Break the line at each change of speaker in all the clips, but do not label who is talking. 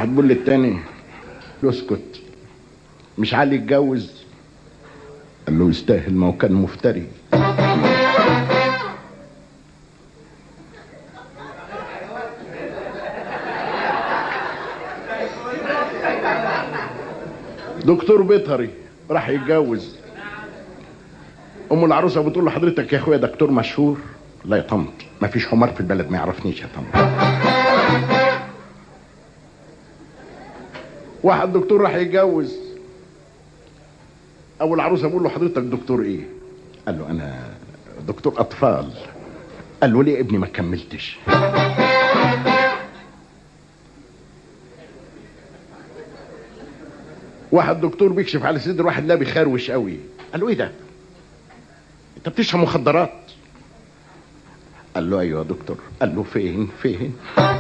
واحد بيقول للتاني اسكت مش علي يتجوز قال له يستاهل ما هو كان مفتري دكتور بيطري راح يتجوز ام العروسه بتقول له حضرتك يا اخويا دكتور مشهور لا يا طنط ما فيش حمار في البلد ما يعرفنيش يا طنط واحد دكتور راح يتجوز ابو العروسه بيقول له حضرتك دكتور ايه قال له انا دكتور اطفال قال له ليه ابني ما كملتش واحد دكتور بيكشف على صدر واحد لا بيخروش قوي قال له ايه ده انت بتشرب مخدرات قال له ايوه يا دكتور قال له فين فين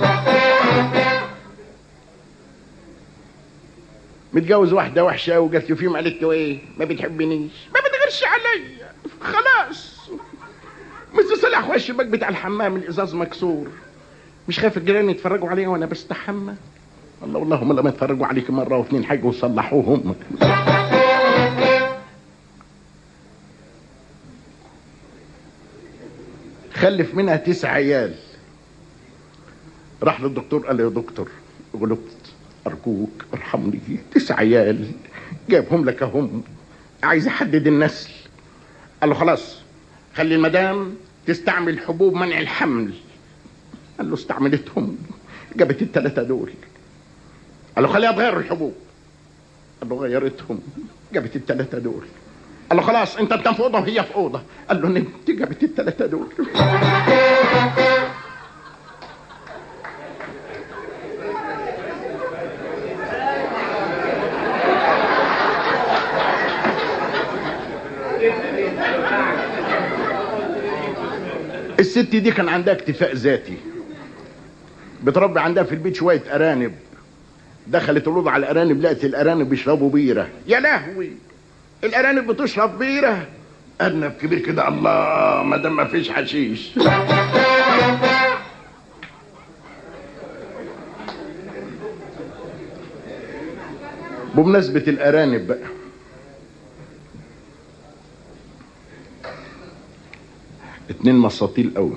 متجوز واحده وحشه قوي وقالت له فيهم قالت له ايه ما بتحبنيش ما بتغيرش عليا خلاص مش صلح وش الشباك بتاع الحمام الازاز مكسور مش خايف الجيران يتفرجوا عليا وانا بستحمى الله اللهم لما يتفرجوا عليك مره واثنين حاجه وصلحوهم خلف منها تسع عيال راح للدكتور قال له يا دكتور غلبت ارجوك ارحمني تسع عيال جايبهم لك اهم عايز احدد النسل قال له خلاص خلي المدام تستعمل حبوب منع الحمل قال له استعملتهم جابت الثلاثه دول قال له خليها تغير الحبوب قال له غيرتهم جابت الثلاثه دول قال له خلاص انت بتنام في اوضه وهي في اوضه قال له نمت جابت الثلاثه دول الست دي كان عندها اكتفاء ذاتي بتربي عندها في البيت شويه ارانب دخلت الأوضة على الأرانب لقت الأرانب بيشربوا بيرة يا لهوي الأرانب بتشرب بيرة أرنب كبير كده الله ما دام ما فيش حشيش بمناسبة الأرانب بقى اتنين مساطيل قوي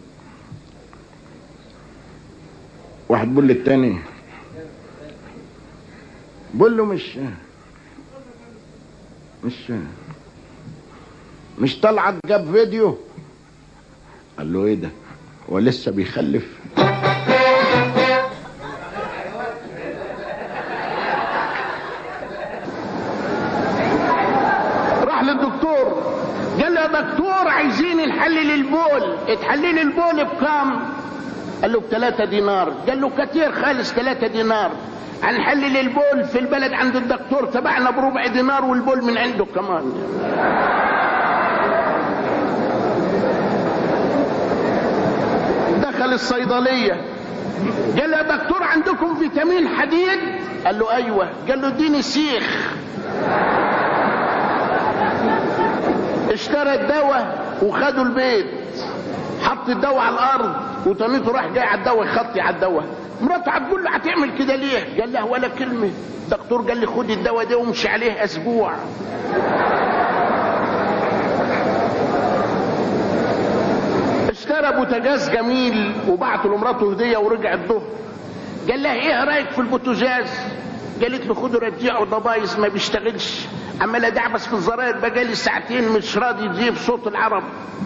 واحد بيقول للتاني بقول له مش مش مش طلعت جاب فيديو قال له ايه ده هو لسه بيخلف راح للدكتور قال له يا دكتور عايزين نحلل البول اتحلل البول بكام قال له بثلاثة دينار قال له كتير خالص ثلاثة دينار هنحلل البول في البلد عند الدكتور تبعنا بربع دينار والبول من عنده كمان دخل الصيدلية قال له يا دكتور عندكم فيتامين حديد قال له ايوه قال له اديني سيخ اشترى الدواء وخدوا البيت حط الدواء على الارض وتنيته راح جاي على الدواء يخطي على الدواء مراته هتقول له هتعمل كده ليه قال لها ولا كلمه الدكتور قال لي خد الدواء ده وامشي عليه اسبوع اشترى بوتاجاز جميل وبعته لمراته هديه ورجع الظهر قال لها ايه رايك في البوتاجاز قالت له خده رجعه ده بايظ ما بيشتغلش عمال ادعبس في الزراير بقالي ساعتين مش راضي يجيب صوت العرب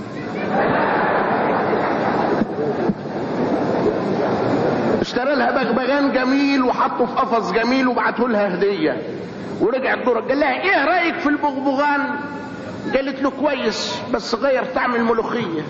اشترى لها بغبغان جميل وحطه في قفص جميل وبعته لها هديه ورجع الدور قال لها ايه رايك في البغبغان قالت له كويس بس غير طعم الملوخيه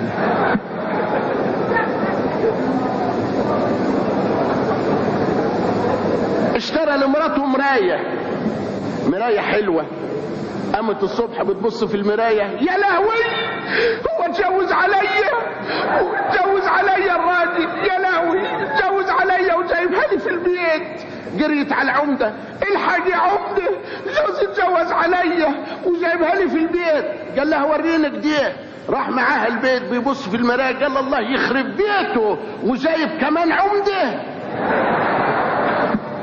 اشترى لمراته مرايه مرايه حلوه قامت الصبح بتبص في المرايه يا لهوي هو اتجوز عليا اتجوز عليا الراجل يا لهوي اتجوز عليا وجايبها لي في البيت جريت على العمده الحاج يا عمده جوزي اتجوز عليا وجايبها لي في البيت قال لها وريني كده راح معاها البيت بيبص في المرايه قال الله يخرب بيته وجايب كمان عمده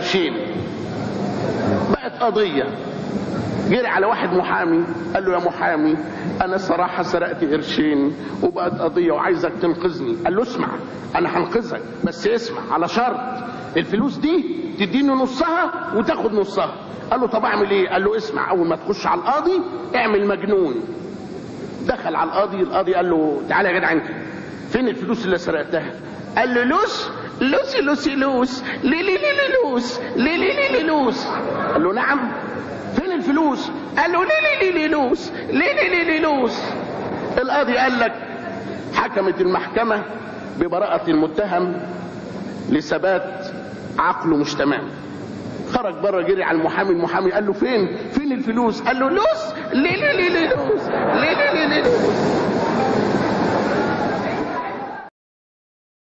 قرشين بقت قضيه جري على واحد محامي قال له يا محامي انا صراحة سرقت قرشين وبقت قضية وعايزك تنقذني قال له اسمع انا هنقذك بس اسمع على شرط الفلوس دي تديني نصها وتاخد نصها قال له طب اعمل ايه قال له اسمع اول ما تخش على القاضي اعمل مجنون دخل على القاضي القاضي قال له تعالى يا جدع انت فين الفلوس اللي سرقتها قال له لوس لوسي لوسي لوس لي لي لي لي لوس لي لي لي لي لوس قال له نعم فين الفلوس قال له لي لي لي لي لوس لي لي لي لي لوس القاضي قال لك حكمت المحكمة ببراءة المتهم لثبات عقله مش تمام خرج بره جري على المحامي المحامي قال له فين فين الفلوس قال له لوس لي لي لي لي لوس